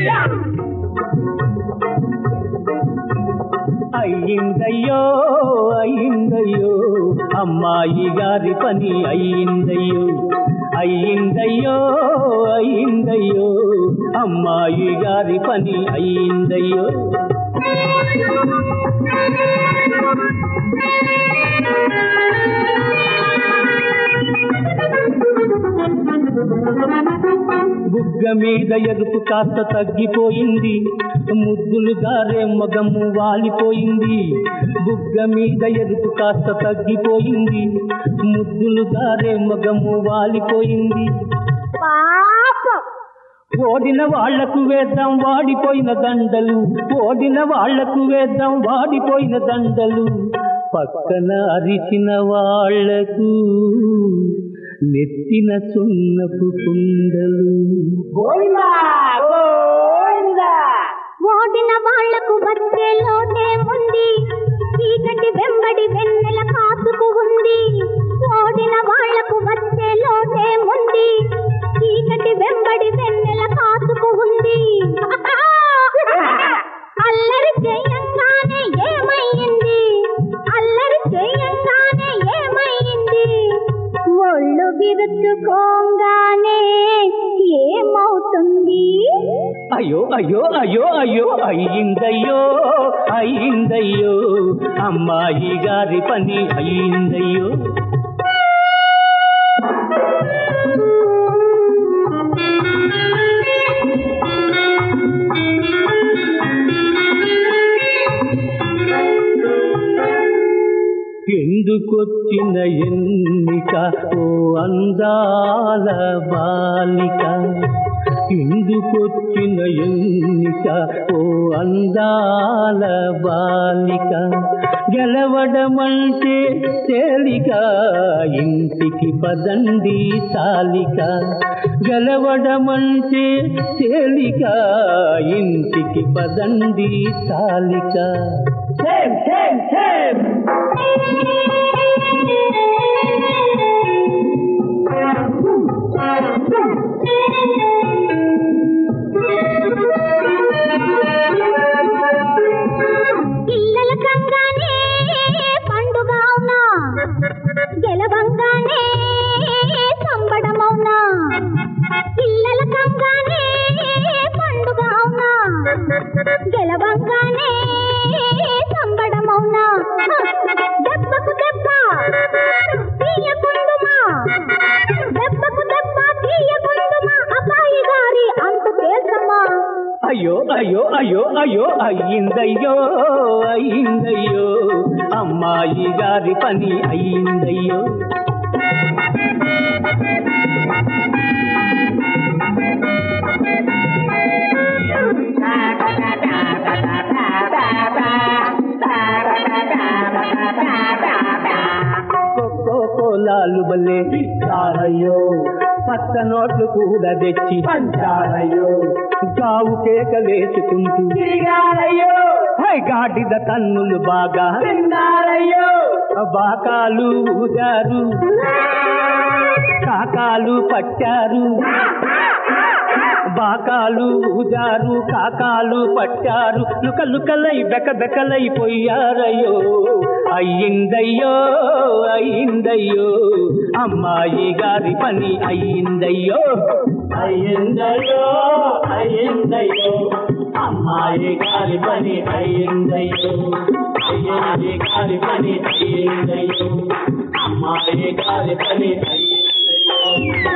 అయ్యిందయ్యో అయ్యిందయ్యో అమ్మాయి గారి పని అయ్యిందయ్యో అయ్యిందయ్యో అయ్యిందయ్యో అమ్మాయి గారి పని అయ్యిందయ్యో బుగ్గ మీద ఎరుపు కాస్త తగ్గిపోయింది ముద్దులు గారే మగము వాలిపోయింది బుగ్గ మీద ఎరుపు కాస్త తగ్గిపోయింది ముద్దులు గారే మగము వాలిపోయింది పాపం ఓడిన వాళ్లకు వేద్దాం వాడిపోయిన దండలు ఓడిన వాళ్లకు వేద్దాం వాడిపోయిన దండలు పక్కన అరిచిన వాళ్లకు నెత్తిన సున్నపు కుండలు ఓడిన వాళ్లకు వచ్చేలోనే ఉంది చీకటి వెంబడి వెన్నెల కాసుకు ఉంది ఓడిన వాళ్లకు వచ్చేలోనే ఉంది చీకటి వెంబడి వెన్నెల కాసుకు ఉంది అల్లరి చేయంగానే ఏమైంది అల్లరి చేయంగానే ఏమైంది ఒళ్ళు విరుచుకోగానే ఏమవుతుంది అయ్యో అయ్యో అయ్యో అయ్యో అయ్యిందయ్యో అయ్యిందయ్యో అమ్మాయి గారి పని అయ్యిందయ్యో ఎందుకొచ్చిన ఎన్నిక ఓ అందాల బాలిక ఎందుకొచ్చిన ఎన్నిక ఓ అందాల బాలిక గెలవడమంటే తేలిక ఇంటికి పదండి చాలిక గెలవడమంటే తేలిక ఇంటికి పదండి చాలిక సేమ్ సేమ్ సేమ్ పిల్లల కంగానే పండుగ అవునా గెలవంగానే సంబడమవునా పిల్లల కంగానే పండుగ అవునా గెలవంగానే సంబడమవునా దెబ్బకు దెబ్బ తీయకుండుమా దెబ్బకు దెబ్బ తీయకుండుమా అబ్బాయి గారి అంత తేల్చమ్మా అయ్యో అయ్యో అయ్యో అయ్యో అయ్యిందయ్యో అయ్యిందయ్యో అమ్మాయి గారి పని అయ్యిందయ్యో కొక్కో కోలాలు బల్లే ఇచ్చారయ్యో పచ్చ నోట్లు కూడా తెచ్చి పంచారయ్యో గావు కేక వేసుకుంటూ హై గాడిద కన్నులు బాగా తిన్నారయ్యో బాకాలు ఊదారు కాకాలు పట్టారు బాకాలు ఊదారు కాకాలు పట్టారు లుక లుకలై బెక బెకలై పోయారయ్యో అయ్యిందయ్యో అయ్యిందయ్యో అమ్మాయి గారి పని అయ్యిందయ్యో అయ్యిందయ్యో అయ్యిందయ్యో అమ్మాయి గారి పని అయ్యిందయ్యో అయ్యింది గారి పని అయ్యిందయ్యో అమ్మాయి గారి పని అయ్యిందయ్యో